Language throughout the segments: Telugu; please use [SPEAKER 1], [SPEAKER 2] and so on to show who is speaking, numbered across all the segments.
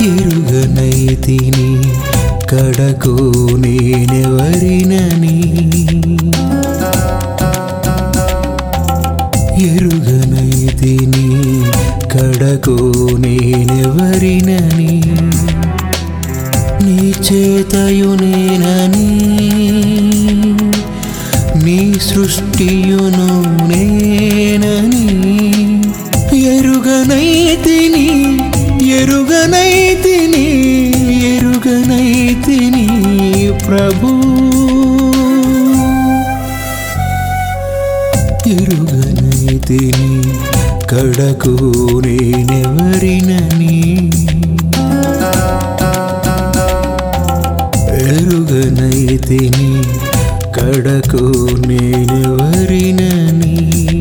[SPEAKER 1] ఎరుగనైతిని కడకు నేనెవరినని ఎరుగనైతిని కడకు నేనెవరినని నీ చేతయు నేనని నీ సృష్టియును నేనని ఎరుగనైతిని ఎరుగనైతిని ఎరుగనైతిని ప్రభు ఎరుగనైతిని కడకు నేనెవరినని ఎరుగనైతిని కడకు నేనెవరినని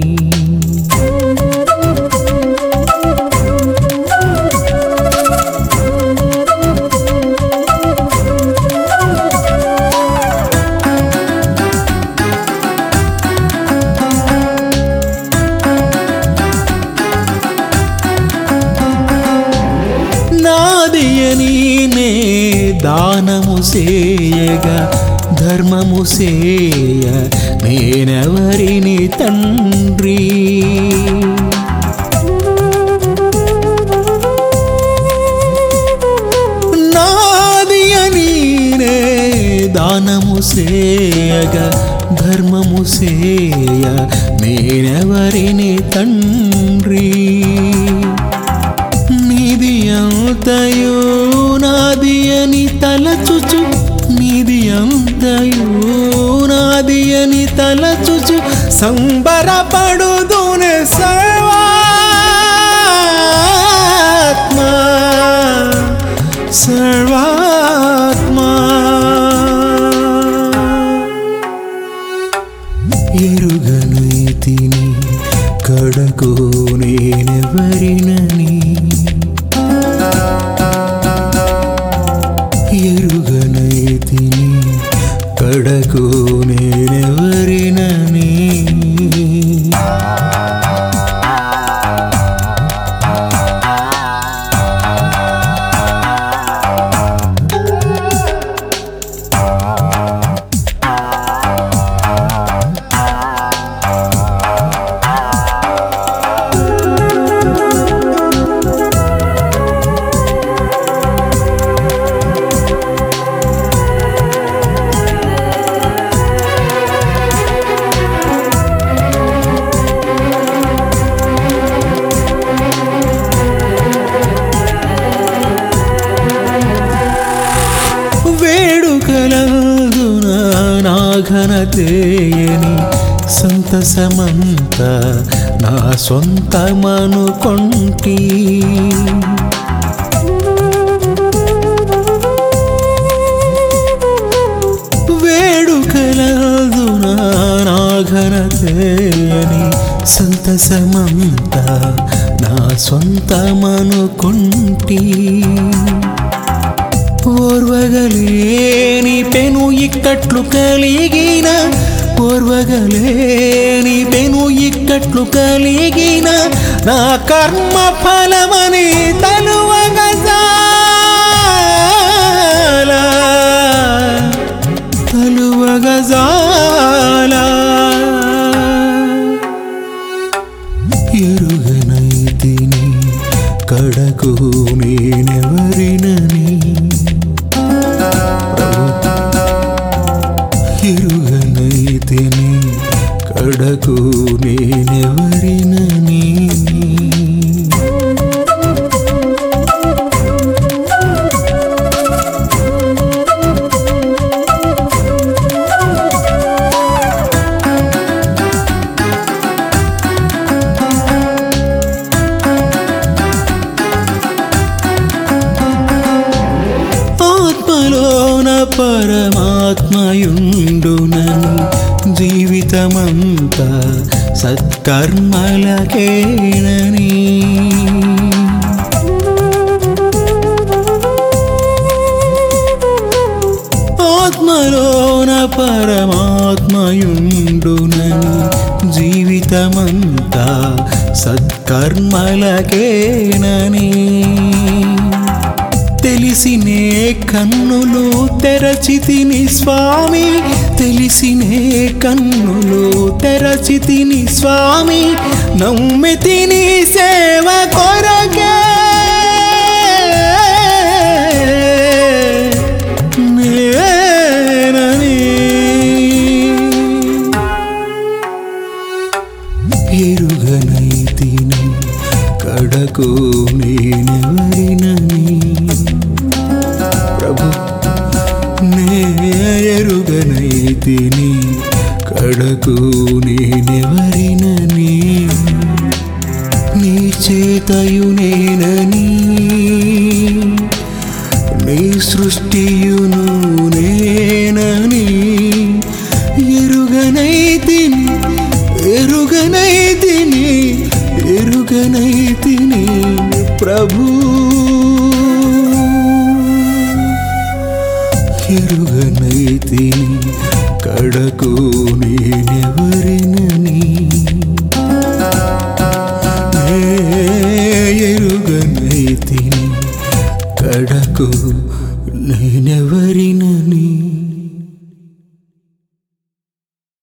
[SPEAKER 1] నాదియని నే దానము సేయగా ధర్మము సేయ నేనెవరిని తండ్రి నాదియని నే దానము సేయగా ధర్మము సేయ నేనెవరిని తండ్రి నీది అంతయో నాది అని తలచుచు నీది అంతయో నాది అని తలచుచు సంబరపడుదునే సర్వాత్మ సర్వాత్మ ఎరుగనైతిని కడకు నేనెవరినని ఎరుగనైతిని కడకు నేనెవరినని వేడుకలందున నా ఘనతేయని సంతసమంత నా సొంతమనుకొంటి వేడుకలందున నా ఘనతేయని సంతసమంత నా సొంతమనుకొంటి ఓర్వగలేని పెను ఇక్కట్లు కలిగిన ఓర్వగలేని పెను ఇక్కట్లు కలిగిన నా కర్మ ఫలమని తలువగజాల తలువగజాల ఎరుగనైతిని కడకు నేనెవరినని ఎరుగనైతిని కడకు నేనెవరినని ఆత్మలోన పరమాత్మయుండునని జీవితమంతా సత్కర్మలకేనని ఆత్మలోన పరమాత్మయుండునని జీవితమంతా సత్కర్మలకేనని తెలిసినే కన్నులు తెరచితిని స్వామి తెలిసినే కన్నులు తెరచితిని స్వామి నమ్మితిని సేవ కొరకే నేనని ఎరుగనైతిని కడకు నేనెవరినని ప్రభు నే ఎరుగనైతిని కడకు నేనెవరినని నీ చేతయు నేనని నీ సృష్టియును నేనని ఎరుగనైతిని ఎరుగనైతిని ఎరుగనైతిని ప్రభు ఎరుగనైతిని కడకు నేనెవరి